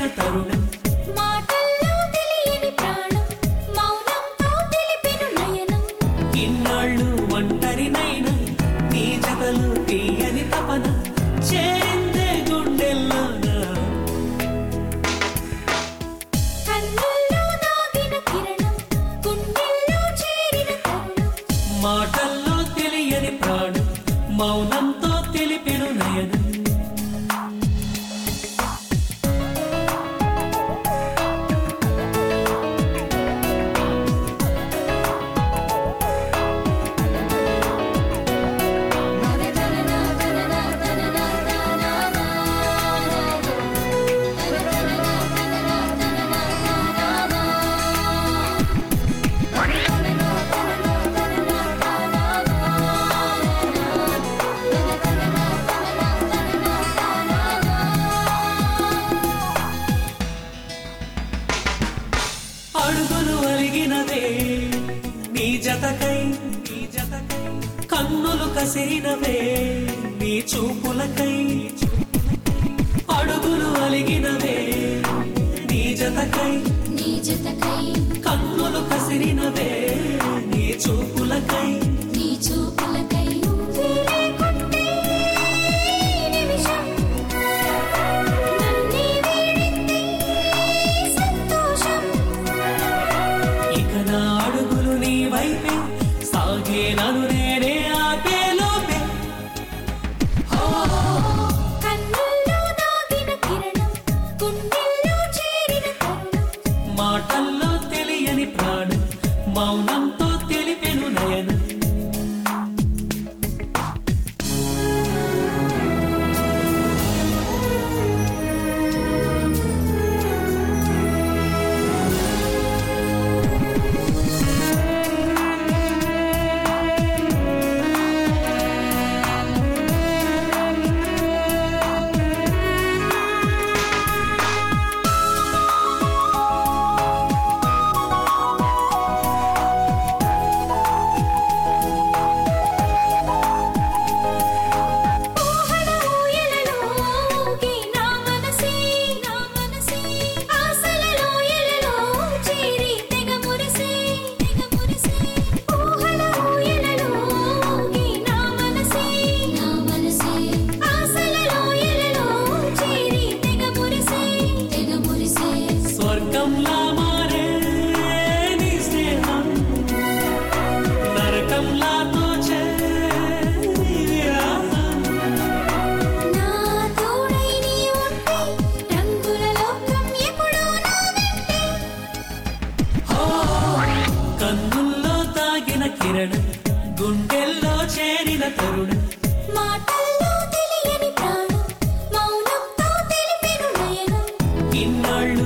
తరుణం మాటల్లో తెలియని ప్రాణం మౌనంతో తెలిపెను నయనం ఇన్నాళ్ళు ఒంటరినైనా నీ జతలు తీయని తపన చేరిందే గుండెల్లోనా కన్నుల్లో దాగిన కిరణం గుండెల్లో చేరిన తరుణం మాటల్లో తెలియని ప్రాణం మౌనంతో తెలిపెను నయనం అడుగులు అలిగినవే నీ జతకై నీ జతకై కన్నులు కసిరినవే నీ చూపులకై అడుగులు అలిగినవే నీ జతకై నీ జతకై కన్నులు కసిరినవే నీ చూపులకై నీ చూపులకై నువ్వే లేకుంటే ఈ నిమిషం నన్నే వీడింది సంతోషం ఇక నా అడుగులు నీ వైపే సాగే నన్ను నేనే ఆపే లోపే కన్నుల్లో దాగిన కిరణం గుండెల్లో చేరిన తరుణం మాటల్లో తెలియని ప్రాణం మౌనంతో తెలిపెను నయనం ఊహల ఊయలలో ఊగే నా మనసే నా మనసే ఆశలలో ఎలలో చేరి తెగ మురిసే తెగ మురిసే ఊహల ఊయలలో ఊగే నా మనసే నా మనసే ఆశలలో ఎలలో చేరి తెగ మురిసే తెగ మురిసే స్వర్గంలా మారే నీ స్నేహం నరకంలా తోచే నీ విరహం. నా తోడై నీ ఉంటే రంగుల లోకం ఎప్పుడూ నా వెంటే కన్నుల్లో తాగిన కిరణం గుండెల్లో చేరిన తరుణం మాటల్లో తెలియని ప్రాణం మౌనంతో తెలిపెను నయనం ఇన్నాళ్ళు